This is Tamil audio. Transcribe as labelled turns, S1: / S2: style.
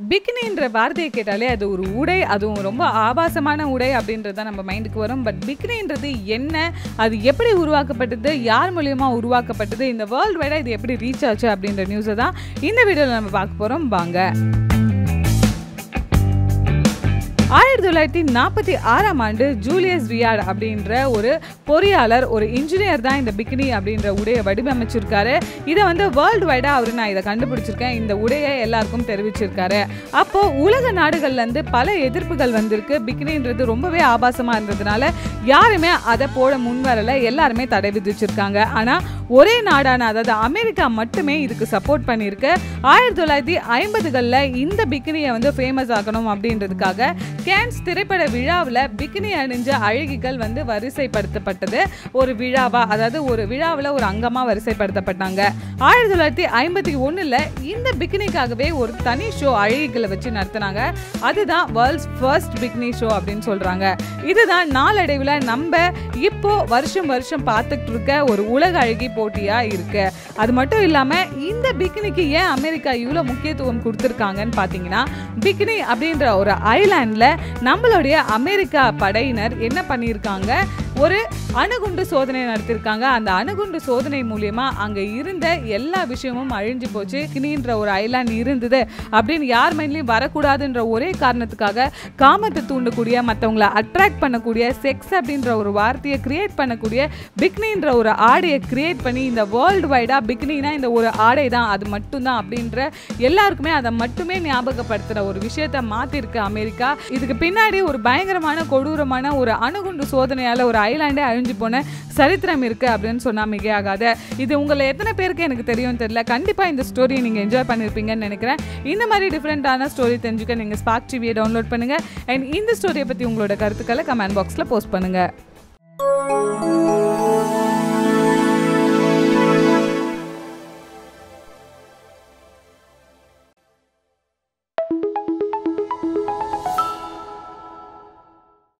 S1: பிகினின்ற வார்த்தையை கேட்டாலே அது ஒரு உடை அதுவும் ரொம்ப ஆபாசமான உடை அப்படின்றது தான் நம்ம மைண்டுக்கு வரும் பட் பிகினின்றது என்ன அது எப்படி உருவாக்கப்பட்டது யார் மூலியமா உருவாக்கப்பட்டது இந்த வேர்ல்டு வைடாக இது எப்படி ரீச் ஆச்சு அப்படின்ற நியூஸை தான் இந்த வீடியோவில் நம்ம பார்க்க போகிறோம் வாங்க ஆயிரத்தி தொள்ளாயிரத்தி நாற்பத்தி ஆறாம் ஆண்டு ஜூலியஸ் ரியாட் அப்படின்ற ஒரு பொறியாளர் ஒரு இன்ஜினியர் தான் இந்த பிகினி அப்படின்ற உடையை வடிவமைச்சிருக்காரு இதை வந்து வேர்ல்டு வைடாக அவர் நான் இதை கண்டுபிடிச்சிருக்கேன் இந்த உடையை எல்லாருக்கும் தெரிவிச்சிருக்காரு அப்போ உலக நாடுகள்லேருந்து பல எதிர்ப்புகள் வந்திருக்கு பிகினின்றது ரொம்பவே ஆபாசமாக இருந்ததுனால யாருமே அதை போட முன் வரல எல்லாருமே தடை விதிச்சிருக்காங்க ஆனால் ஒரே நாடான அதாவது அமெரிக்கா மட்டுமே இதுக்கு சப்போர்ட் பண்ணியிருக்கு ஆயிரத்தி தொள்ளாயிரத்தி ஐம்பதுகளில் இந்த பிகினியை வந்து ஃபேமஸ் ஆக்கணும் அப்படின்றதுக்காக கேன்ஸ் திரைப்பட விழாவில் பிகினி அணிஞ்ச அழகிகள் வந்து வரிசைப்படுத்தப்பட்டது ஒரு விழாவா அதாவது ஒரு விழாவில் ஒரு அங்கமாக வரிசைப்படுத்தப்பட்டாங்க ஆயிரத்தி தொள்ளாயிரத்தி ஐம்பத்தி ஒன்றில் இந்த பிகினிக்காகவே ஒரு தனி ஷோ அழகிகளை வச்சு நடத்தினாங்க அதுதான் வேர்ல்ட்ஸ் ஃபர்ஸ்ட் பிகினி ஷோ அப்படின்னு சொல்கிறாங்க இதுதான் நாளடைவில் நம்ம இப்போ வருஷம் வருஷம் பார்த்துட்டு இருக்க ஒரு உலக அழகி போட்டியாக இருக்கு அது மட்டும் இல்லாமல் இந்த பிகினிக்கு ஏன் அமெரிக்கா இவ்வளோ முக்கியத்துவம் கொடுத்துருக்காங்கன்னு பார்த்தீங்கன்னா பிகினி அப்படின்ற ஒரு ஐலாண்டில் நம்மளுடைய அமெரிக்கா படையினர் என்ன பண்ணியிருக்காங்க ஒரு அணுகுண்டு சோதனை நடத்தியிருக்காங்க அந்த அணுகுண்டு சோதனை மூலியமா அங்க இருந்த எல்லா விஷயமும் அழிஞ்சு போச்சு கினின்ற ஒரு ஐலாண்ட் இருந்தது அப்படின்னு யார் மைண்ட்லயும் வரக்கூடாதுன்ற ஒரே காரணத்துக்காக காமத்தை தூண்டக்கூடிய மற்றவங்களை அட்ராக்ட் பண்ணக்கூடிய செக்ஸ் அப்படின்ற ஒரு வார்த்தையை கிரியேட் பண்ணக்கூடிய பிக்னின்ற ஒரு ஆடையை கிரியேட் பண்ணி இந்த வேர்ல்டு வைடா பிக்னினா இந்த ஒரு ஆடை தான் அது மட்டும்தான் அப்படின்ற எல்லாருக்குமே அதை மட்டுமே ஞாபகப்படுத்துற ஒரு விஷயத்த மாத்திருக்கு அமெரிக்கா இதுக்கு பின்னாடி ஒரு பயங்கரமான கொடூரமான ஒரு அணுகுண்டு சோதனையால ஒரு ஐலாண்டே அழிஞ்சு போன சரித்திரம் இருக்கு அப்படின்னு சொன்னா மிகையாகாத இது உங்களை எத்தனை பேருக்கு எனக்கு தெரியும் தெரியல கண்டிப்பா இந்த ஸ்டோரியை நீங்க என்ஜாய் பண்ணிருப்பீங்கன்னு நினைக்கிறேன் இந்த மாதிரி டிஃப்ரெண்டான ஸ்டோரி தெரிஞ்சுக்க நீங்க ஸ்பார்க் டிவியை டவுன்லோட் பண்ணுங்க அண்ட் இந்த ஸ்டோரியை பத்தி உங்களோட கருத்துக்களை கமெண்ட் பாக்ஸ்ல போஸ்ட் பண்ணுங்க